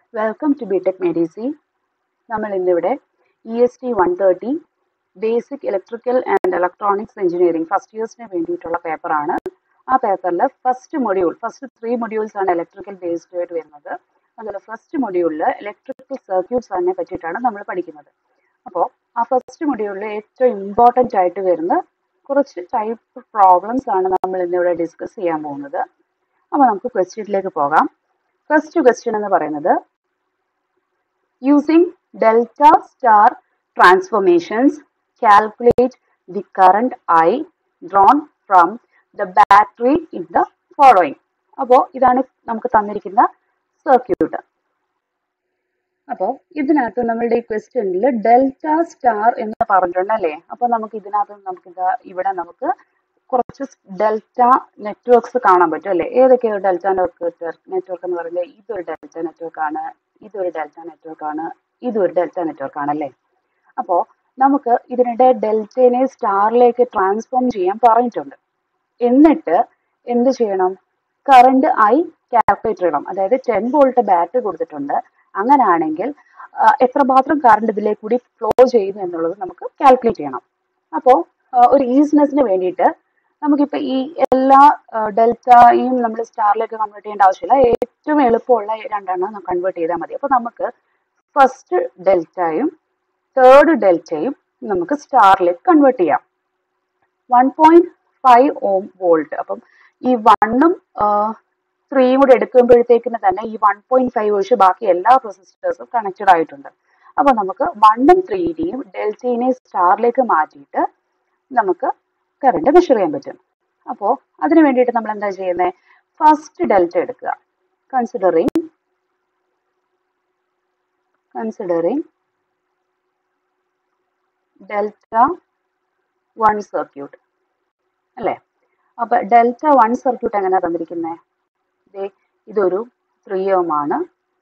welcome to BTech മെഡിസി നമ്മൾ ഇന്നിവിടെ E S T one thirty basic electrical and electronics engineering first ഇയേഴ്സിന് വേണ്ടിയിട്ടുള്ള പേപ്പറാണ് ആ പേപ്പറിൽ first module first three modules ആണ് ഇലക്ട്രിക്കൽ ബേസ്ഡ് ആയിട്ട് വരുന്നത് അതിൽ ഫസ്റ്റ് മൊഡ്യൂളിൽ ഇലക്ട്രിക്കൽ സർക്യൂട്ട്സ് അതിനെ പറ്റിയിട്ടാണ് നമ്മൾ പഠിക്കുന്നത് അപ്പോൾ ആ ഫസ്റ്റ് മൊഡ്യൂളിൽ ഏറ്റവും ഇമ്പോർട്ടൻ്റ് ആയിട്ട് വരുന്ന കുറച്ച് ടൈപ്പ് പ്രോബ്ലംസ് ആണ് നമ്മൾ ഇന്നിവിടെ ഡിസ്കസ് ചെയ്യാൻ പോകുന്നത് അപ്പോൾ നമുക്ക് ക്വസ്റ്റ്യനിലേക്ക് പോകാം ഫസ്റ്റ് ക്വസ്റ്റ്യൻ എന്ന് പറയുന്നത് using delta star transformations calculate the current I drawn from the battery in the following അപ്പോൾ ഇതാണ് നമുക്ക് തന്നിരിക്കുന്ന സർക്യൂട്ട് അപ്പോൾ ഇതിനകത്ത് നമ്മളുടെ ഈ ക്വസ്റ്റ്യനിൽ ഡെൽറ്റ സ്റ്റാർ എന്ന് പറഞ്ഞിട്ടുണ്ട് അല്ലേ അപ്പോൾ നമുക്ക് ഇതിനകത്ത് നമുക്ക് ഇതാ ഇവിടെ നമുക്ക് കുറച്ച് ഡെൽറ്റ നെറ്റ്വർക്ക്സ് കാണാൻ പറ്റും അല്ലേ ഏതൊക്കെയാണ് ഡെൽറ്റ നെറ്റ്വർക്ക് നെറ്റ്വർക്ക് എന്ന് പറയുന്നത് ഇതൊരു ഡെൽറ്റ നെറ്റ്വർക്ക് ആണ് ഇതൊരു ഡെൽറ്റ നെറ്റ്വർക്ക് ആണ് ഇതൊരു ഡെൽറ്റ നെറ്റ്വർക്ക് ആണല്ലേ അപ്പോൾ നമുക്ക് ഇതിനിടെ ഡെൽറ്റനെ സ്റ്റാറിലേക്ക് ട്രാൻസ്ഫോം ചെയ്യാൻ പറഞ്ഞിട്ടുണ്ട് എന്നിട്ട് എന്ത് ചെയ്യണം കറണ്ട് ഐ കാൽക്കുലേറ്റ് ചെയ്യണം അതായത് ടെൻ വോൾട്ട് ബാറ്ററി കൊടുത്തിട്ടുണ്ട് അങ്ങനെയാണെങ്കിൽ എത്രമാത്രം കറണ്ട് ഇതിലേക്ക് കൂടി ഫ്ലോ ചെയ്യുന്നു എന്നുള്ളത് നമുക്ക് കാൽക്കുലേറ്റ് ചെയ്യണം അപ്പോൾ ഒരു ഈസിനെസ്സിന് വേണ്ടിയിട്ട് നമുക്കിപ്പോൾ ഈ എല്ലാ ഡെൽറ്റയും നമ്മൾ സ്റ്റാറിലേക്ക് കൺവേർട്ട് ചെയ്യേണ്ട ആവശ്യമില്ല ഏറ്റവും എളുപ്പമുള്ള രണ്ടെണ്ണം കൺവേർട്ട് ചെയ്താൽ മതി അപ്പോൾ നമുക്ക് ഫസ്റ്റ് ഡെൽറ്റയും തേർഡ് ഡെൽറ്റയും നമുക്ക് സ്റ്റാറിലേക്ക് കൺവേർട്ട് ചെയ്യാം one point five ohm volt അപ്പം ഈ വണ്ണും ത്രീയും കൂടെ എടുക്കുമ്പോഴത്തേക്കിന് തന്നെ ഈ വൺ പോയിന്റ് ഫൈവ് ഒഴിച്ച് ബാക്കി എല്ലാ റെസിസ്റ്റേഴ്സും കണക്റ്റഡ് ആയിട്ടുണ്ട് അപ്പോൾ നമുക്ക് വണ്ണും ത്രീയുടെയും ഡെൽറ്റയിനെ സ്റ്റാറിലേക്ക് മാറ്റിയിട്ട് നമുക്ക് കറണ്ട് മെഷർ ചെയ്യാൻ പറ്റും അപ്പോൾ അതിന് വേണ്ടിയിട്ട് നമ്മൾ എന്താ ചെയ്യുന്നത് ഫസ്റ്റ് ഡെൽറ്റ എടുക്കുക considering considering delta one circuit അല്ലേ അപ്പൊ ഡെൽറ്റ വൺ സർക്യൂട്ട് എങ്ങനെയാ തന്നിരിക്കുന്നത് ഇതൊരു ത്രീ ഓം ആണ്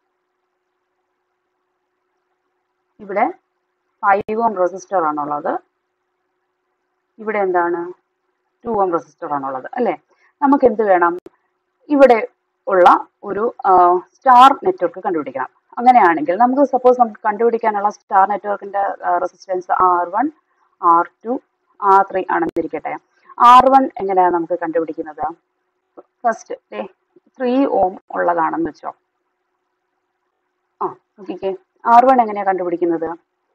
ഇവിടെ ഫൈവ് ഓം റെസിസ്റ്റർ ആണുള്ളത് ഇവിടെ എന്താണ് ടു ഓം റെസിസ്റ്റർ ആണുള്ളത് അല്ലേ നമുക്ക് എന്ത് വേണം ഇവിടെ ഉള്ള ഒരു സ്റ്റാർ നെറ്റ്വർക്ക് കണ്ടുപിടിക്കണം അങ്ങനെയാണെങ്കിൽ നമുക്ക് സപ്പോസ് നമുക്ക് കണ്ടുപിടിക്കാനുള്ള സ്റ്റാർ നെറ്റ്വർക്കിന്റെ resistance R one R two R three ആണെന്നിരിക്കട്ടെ ആർ വൺ എങ്ങനെയാണ് നമുക്ക് കണ്ടുപിടിക്കുന്നത് ഫസ്റ്റ് ത്രീ ഓം ഉള്ളതാണെന്ന് വെച്ചോ ആ നോക്കിക്കേ ആർ വൺ എങ്ങനെയാണ് കണ്ടുപിടിക്കുന്നത്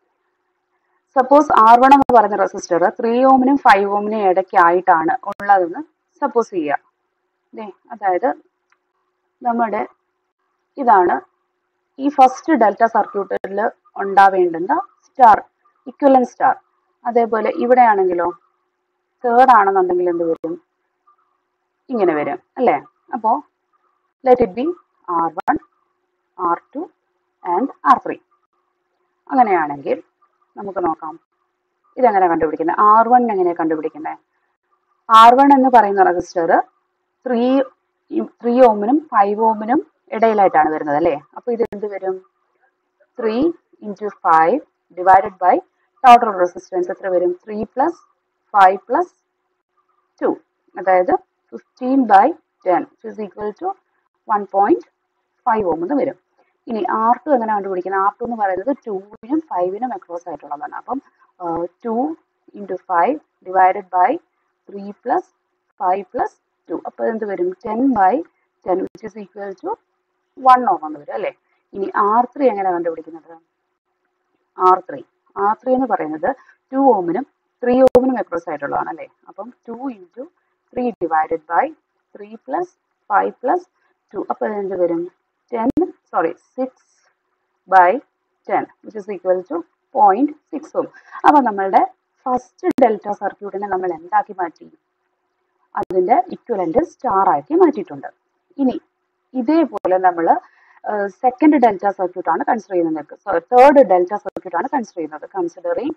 സപ്പോസ് ആർ വൺ എന്ന് പറയുന്ന റെസിസ്റ്റർ ത്രീ ഓമിനും ഫൈവ് ഓമിനും ഇടയ്ക്കായിട്ടാണ് ഉള്ളതെന്ന് സപ്പോസ് ചെയ്യുക ദേ അതായത് നമ്മുടെ ഇതാണ് ഈ ഫസ്റ്റ് ഡെൽറ്റ സർക്യൂട്ടിൽ ഉണ്ടാവേണ്ടുന്ന സ്റ്റാർ ഇക്വലൻ സ്റ്റാർ അതേപോലെ ഇവിടെ ആണെങ്കിലോ തേർഡ് ആണെന്നുണ്ടെങ്കിൽ എന്ത് വരും ഇങ്ങനെ വരും അല്ലേ അപ്പോൾ let it be R one R two and R three അങ്ങനെയാണെങ്കിൽ നമുക്ക് നോക്കാം ഇതെങ്ങനെ കണ്ടുപിടിക്കുന്നത് ആർ വൺ എങ്ങനെ കണ്ടുപിടിക്കുന്നത് ആർ വൺ എന്ന് പറയുന്ന റെസിസ്റ്റർ ത്രീ ത്രീ ഓമിനും ഫൈവ് ഓമിനും ഇടയിലായിട്ടാണ് വരുന്നത് അല്ലേ അപ്പോൾ ഇത് എന്ത് വരും three into five divided by total resistance എത്ര വരും three plus five plus two അതായത് fifteen by ten is equal to one point five ohm എന്ന് വരും ഇനി ആർ ടു എങ്ങനെ കണ്ടുപിടിക്കുന്നത് ആർ ടു എന്ന് പറയുന്നത് ടൂവിനും ഫൈവിനും അക്രോസ് ആയിട്ടുള്ളതാണ് അപ്പം two into five divided by three plus five plus two അപ്പോൾ എന്ത് വരും ten by ten which is equal to one ohm എന്ന് വരും അല്ലേ ഇനി ആർ ത്രീ എങ്ങനെ കണ്ടുപിടിക്കുന്നത് ആർ ത്രീ ആർ ത്രീ എന്ന് പറയുന്നത് ടു ഓമിനും ത്രീ ഓമിനും അക്രോസ് ആയിട്ടുള്ളതാണ് അല്ലേ അപ്പം two into three divided by three plus five plus two അപ്പോൾ എന്ത് വരും ten sorry six by ten which is equal to point six ohm അപ്പോൾ നമ്മളുടെ ഫസ്റ്റ് ഡെൽറ്റ സർക്യൂട്ടിനെ നമ്മൾ എന്താക്കി മാറ്റി അതിൻ്റെ ഇക്വലൻ്റ് സ്റ്റാർ ആക്കി മാറ്റിയിട്ടുണ്ട് ഇനി ഇതേപോലെ നമ്മൾ സെക്കൻഡ് ഡെൽറ്റ സർക്യൂട്ട് ആണ് കൺസിഡർ ചെയ്യുന്നത് തേർഡ് ഡെൽറ്റ സർക്യൂട്ട് ആണ് കൺസിഡർ ചെയ്യുന്നത് considering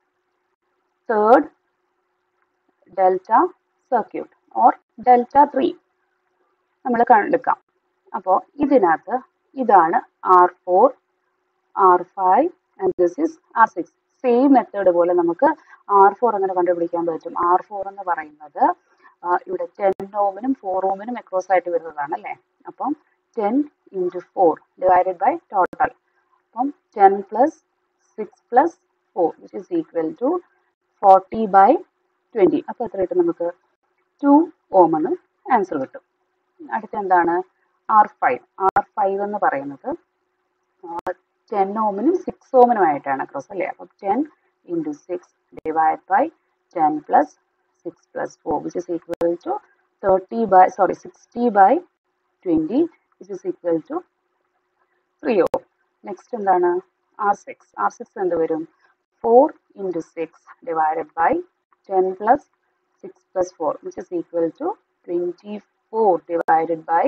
third delta circuit or delta three നമ്മൾ എടുക്കാം അപ്പോൾ ഇതിനകത്ത് ഇതാണ് R four R five and this is R six same method പോലെ നമുക്ക് ആർ ഫോർ അങ്ങനെ കണ്ടുപിടിക്കാൻ പറ്റും ആർ ഫോർ എന്ന് പറയുന്നത് ഇവിടെ ടെൻ ഓമിനും ഫോർ ഓമിനും അക്രോസ് ആയിട്ട് വരുന്നതാണ് അല്ലേ അപ്പം ten into four divided by total അപ്പം ten plus six plus four which is equal to forty by twenty അപ്പോൾ എത്ര കിട്ടും നമുക്ക് ടു ഓം എന്ന് ആൻസർ കിട്ടും അടുത്ത എന്താണ് ആർ ഫൈവ് ആർ ഫൈവ് എന്ന് പറയുന്നത് ടെൻ ഓമിനും സിക്സ് ഓമിനുമായിട്ടാണ് ക്രോസ് അല്ലേ അപ്പം ten into six divide by ten plus six plus four which is equal to thirty by sorry sixty by twenty which is equal to three ohm next എന്താണ് R six R six എന്ത് വരും four into six divided by ten plus six plus four which is equal to twenty four divided by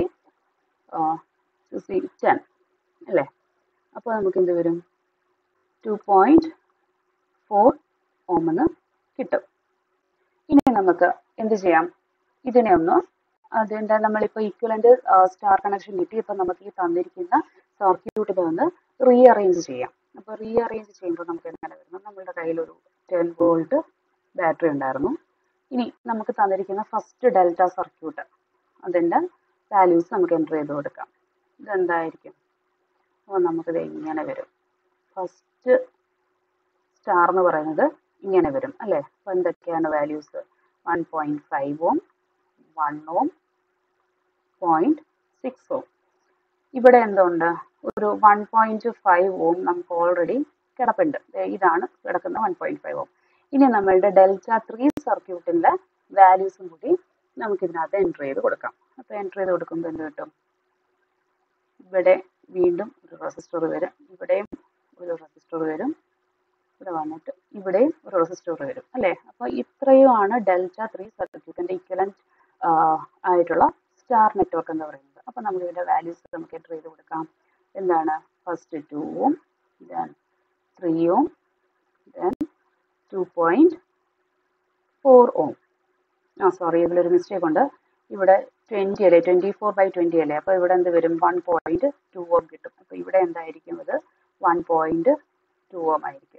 ten അല്ലേ അപ്പോൾ നമുക്ക് എന്ത് വരും to point four ഓം എന്ന് കിട്ടും ഇനി നമുക്ക് എന്ത് ചെയ്യാം ഇതിനെ ഒന്ന് അതിൻ്റെ നമ്മളിപ്പോൾ ഈക്വലൻ്റ് സ്റ്റാർ കണക്ഷൻ കിട്ടി ഇപ്പം നമുക്ക് ഈ തന്നിരിക്കുന്ന സർക്യൂട്ടിനെ ഒന്ന് റീഅറേഞ്ച് ചെയ്യാം അപ്പോൾ റീഅറേഞ്ച് ചെയ്യുമ്പോൾ നമുക്ക് എങ്ങനെ വരുന്നു നമ്മളുടെ കയ്യിലൊരു ടെൻ വോൾട്ട് ബാറ്ററി ഉണ്ടായിരുന്നു ഇനി നമുക്ക് തന്നിരിക്കുന്ന ഫസ്റ്റ് ഡെൽറ്റ സർക്യൂട്ട് അതിൻ്റെ വാല്യൂസ് നമുക്ക് എൻ്റർ ചെയ്ത് കൊടുക്കാം ഇതെന്തായിരിക്കും അപ്പോൾ നമുക്കിത് ഇങ്ങനെ വരും ഫസ്റ്റ് സ്റ്റാർ എന്ന് പറയുന്നത് ഇങ്ങനെ വരും അല്ലേ അപ്പോൾ എന്തൊക്കെയാണ് values one point five ohm one ohm point six ohm ഇവിടെ എന്തുണ്ട് ഒരു വൺ പോയിൻറ്റ് ഫൈവ് ഓം നമുക്ക് ഓൾറെഡി കിടപ്പുണ്ട് ഇതാണ് കിടക്കുന്ന വൺ പോയിൻറ്റ് ഫൈവ് ഓം ഇനി നമ്മളുടെ ഡെൽറ്റ ത്രീ സർക്യൂട്ടിൻ്റെ വാല്യൂസും കൂടി നമുക്കിതിനകത്ത് എൻ്റർ ചെയ്ത് കൊടുക്കാം അപ്പോൾ എൻ്റർ ചെയ്ത് കൊടുക്കുമ്പോൾ എന്ത് കിട്ടും ഇവിടെ വീണ്ടും ഒരു റെസിസ്റ്റർ വരും ഇവിടെയും ഒരു റെസിസ്റ്റർ വരും ഇവിടെ വന്നിട്ട് ഇവിടെയും ഒരു റെസിസ്റ്റർ വരും അല്ലേ അപ്പോൾ ഇത്രയുമാണ് ഡെൽറ്റ ത്രീ സർക്യൂട്ടിൻ്റെ ഇക്വലൻറ്റ് ആയിട്ടുള്ള സ്റ്റാർ നെറ്റ്വർക്ക് എന്ന് പറയുന്നത് അപ്പോൾ നമുക്ക് ഇതിൻ്റെ വാല്യൂസ് നമുക്ക് എൻ്റർ ചെയ്ത് കൊടുക്കാം എന്താണ് first two ohm then three ohm then two point four ohm ആ സോറി ഇതിലൊരു മിസ്റ്റേക്ക് ഉണ്ട് ഇവിടെ ട്വൻറ്റി അല്ലേ ട്വൻറ്റി ഫോർ ബൈ ട്വൻറ്റി അല്ലേ അപ്പോൾ ഇവിടെ എന്ത് വരും വൺ പോയിൻറ്റ് ടു ഓം കിട്ടും അപ്പോൾ ഇവിടെ എന്തായിരിക്കും ഇത് വൺ പോയിൻറ്റ് ടു ഓം ആയിരിക്കും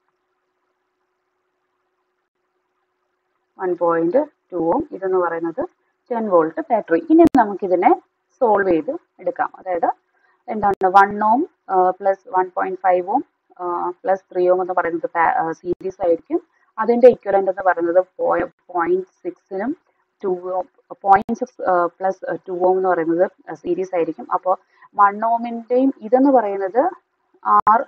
വൺ പോയിൻറ്റ് ടു ഓം ഇതെന്ന് പറയുന്നത് ടെൻ വോൾട്ട് ബാറ്ററി ഇനി നമുക്കിതിനെ സോൾവ് ചെയ്ത് എടുക്കാം അതായത് എന്താണ് one ohm plus one point five ohm plus three ohm എന്ന് പറയുന്നത് സീരീസ് ആയിരിക്കും അതിൻ്റെ ഇക്വലൻ്റ് എന്ന് പറയുന്നത് പോയിൻറ്റ് സിക്സിനും two ohm point six plus two ohm എന്ന് പറയുന്നത് സീരീസ് ആയിരിക്കും അപ്പോൾ വൺ ഓമിൻ്റെയും ഇതെന്ന് പറയുന്നത് ആർ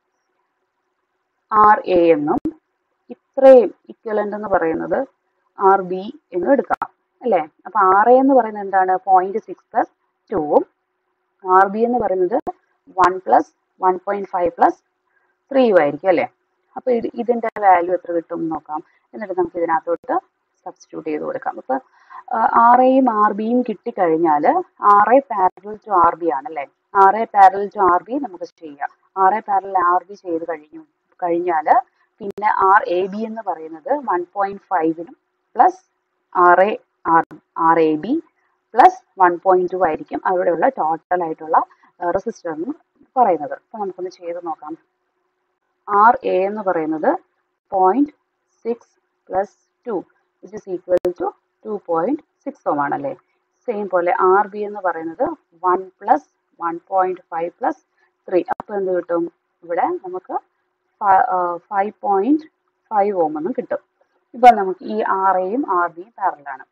ആർ എ എന്നും ഇത്രയും ഇക്വലൻ്റ് എന്ന് പറയുന്നത് ആർ ബി എന്നും എടുക്കാം അല്ലേ അപ്പോൾ ആർ എ എന്ന് പറയുന്നത് എന്താണ് പോയിൻറ്റ് സിക്സ് പ്ലസ് ടൂവും ആർ ബി എന്ന് പറയുന്നത് one plus one point five plus ത്രീയും ആയിരിക്കും അല്ലേ അപ്പോൾ ഇത് ഇതിൻ്റെ വാല്യൂ എത്ര കിട്ടും എന്ന് നോക്കാം എന്നിട്ട് നമുക്ക് ഇതിനകത്തോട്ട് സബ്സ്റ്റിറ്റ്യൂട്ട് ചെയ്ത് കൊടുക്കാം അപ്പോൾ ആർ എയും ആർ ബിയും കിട്ടിക്കഴിഞ്ഞാൽ R A parallel to R B ആണല്ലേ R A parallel to R B നമുക്ക് ചെയ്യാം R A parallel R B ചെയ്ത് കഴിഞ്ഞു കഴിഞ്ഞാൽ പിന്നെ ആർ എ ബി എന്ന് പറയുന്നത് വൺ പോയിൻറ്റ് ഫൈവിനും plus R A R R A B plus one point two ആയിരിക്കും അവിടെയുള്ള ടോട്ടൽ ആയിട്ടുള്ള റെസിസ്റ്റർ എന്ന് പറയുന്നത് അപ്പോൾ നമുക്കൊന്ന് ചെയ്ത് നോക്കാം ആർ എ എന്ന് പറയുന്നത് point six plus two which is equal to two point six ohm ആണല്ലേ സെയിം പോലെ ആർ ബി എന്ന് പറയുന്നത് one plus one point five plus three അപ്പോൾ എന്ത് കിട്ടും ഇവിടെ നമുക്ക് ഫൈവ് പോയിൻറ്റ് ഫൈവ് ഓം എന്നും കിട്ടും ഇപ്പം നമുക്ക് ഈ ആർ എയും ആർ ബിയും പാരലാണ്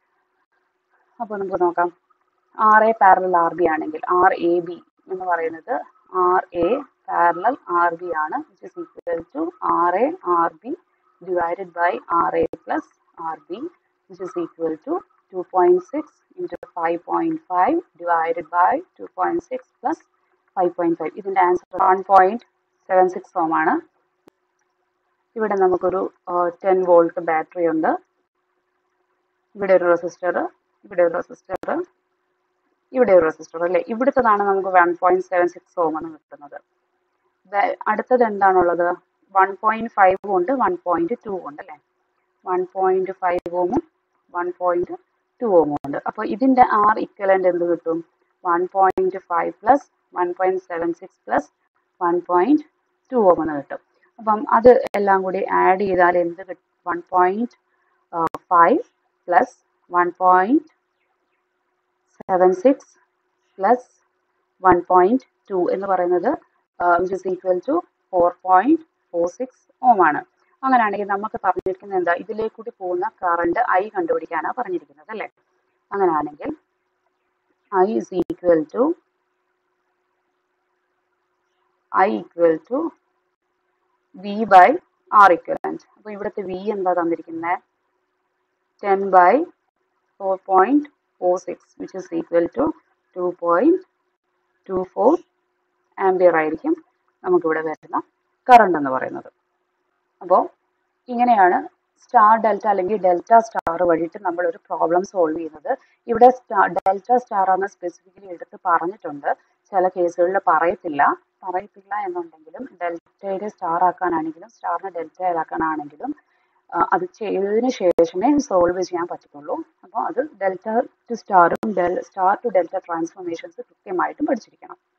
അപ്പോൾ നമുക്ക് നോക്കാം R A parallel R B ആണെങ്കിൽ ആർ എ ബി എന്ന് പറയുന്നത് R A parallel R B ആണ് which is equal to R A R B divided by R A plus R B which is equal to two point six into five point five divided by two point six plus five point five ഇതിൻ്റെ answer one point seven six ohm ആണ് ഇവിടെ നമുക്കൊരു ten volt battery ഉണ്ട് ഇവിടെ ഒരു resistor ഇവിടെ ഒരു resistor ഇവിടെ ഒരു റെസിസ്റ്റർ അല്ലേ ഇവിടുത്തതാണ് നമുക്ക് one point seven six ohm എന്ന് കിട്ടുന്നത് അടുത്തത് എന്താണുള്ളത് വൺ പോയിന്റ് ഫൈവ് ഉണ്ട് വൺ പോയിന്റ് ടു ഉണ്ട് അല്ലേ വൺ പോയിന്റ് ഫൈവ് ഓമും വൺ പോയിന്റ് ടു ഓമും ഉണ്ട് അപ്പോൾ ഇതിൻ്റെ ആർ ഇക്വലൻ്റ് എന്ത് കിട്ടും one point five plus one point seven six plus one point two ohm എന്ന് കിട്ടും അപ്പം അത് എല്ലാം കൂടി ആഡ് ചെയ്താൽ എന്ത് കിട്ടും one point five plus one point seven six plus one point two എന്ന് പറയുന്നത് which is equal to four point four six ohm ആണ് അങ്ങനെയാണെങ്കിൽ നമുക്ക് പറഞ്ഞിരിക്കുന്നത് എന്താ ഇതിലേക്ക് കൂടി പോകുന്ന കറണ്ട് ഐ കണ്ടുപിടിക്കാനാണ് പറഞ്ഞിരിക്കുന്നത് അല്ലേ അങ്ങനെയാണെങ്കിൽ I is equal to I equal to V by R equivalent അപ്പോൾ ഇവിടുത്തെ വി എന്താ തന്നിരിക്കുന്നത് ten by four point four six which is equal to two point two four ampere ആയിരിക്കും നമുക്കിവിടെ വരുന്ന കറണ്ട് എന്ന് പറയുന്നത് അപ്പോൾ ഇങ്ങനെയാണ് സ്റ്റാർ ഡെൽറ്റ അല്ലെങ്കിൽ ഡെൽറ്റ സ്റ്റാർ വഴിയിട്ട് നമ്മൾ ഒരു പ്രോബ്ലം സോൾവ് ചെയ്യുന്നത് ഇവിടെ സ്റ്റാർ ഡെൽറ്റ സ്റ്റാർ എന്ന് സ്പെസിഫിക്കലി എടുത്ത് പറഞ്ഞിട്ടുണ്ട് ചില കേസുകളിൽ പറയത്തില്ല പറയത്തില്ല എന്നുണ്ടെങ്കിലും ഡെൽറ്റയുടെ സ്റ്റാർ ആക്കാനാണെങ്കിലും സ്റ്റാറിനെ ഡെൽറ്റ ആക്കാനാണെങ്കിലും അത് ചെയ്തതിന് ശേഷമേ സോൾവ് ചെയ്യാൻ പറ്റത്തുള്ളൂ അപ്പോൾ അത് ഡെൽറ്റ ടു സ്റ്റാറും ഡെൽ സ്റ്റാർ ടു ഡെൽറ്റ ട്രാൻസ്ഫോർമേഷൻസ് കൃത്യമായിട്ടും പഠിച്ചിരിക്കണം